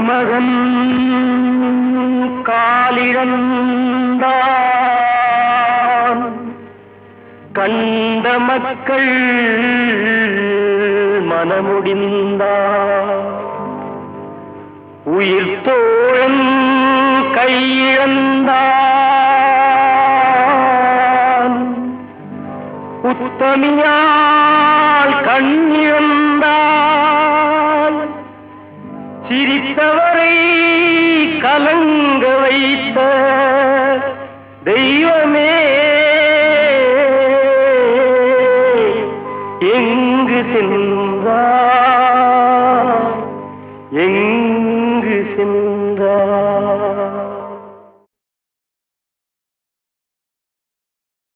தலைமகன் காலிழந்தான் கண்ட மக்கள் மனமுடிந்தார் உயிர் தோழன் கையிழந்தான் உத்தமியால் கண்ணிழந்தால் சிரித்தவரை கலங்க வைத்த தெய்வமே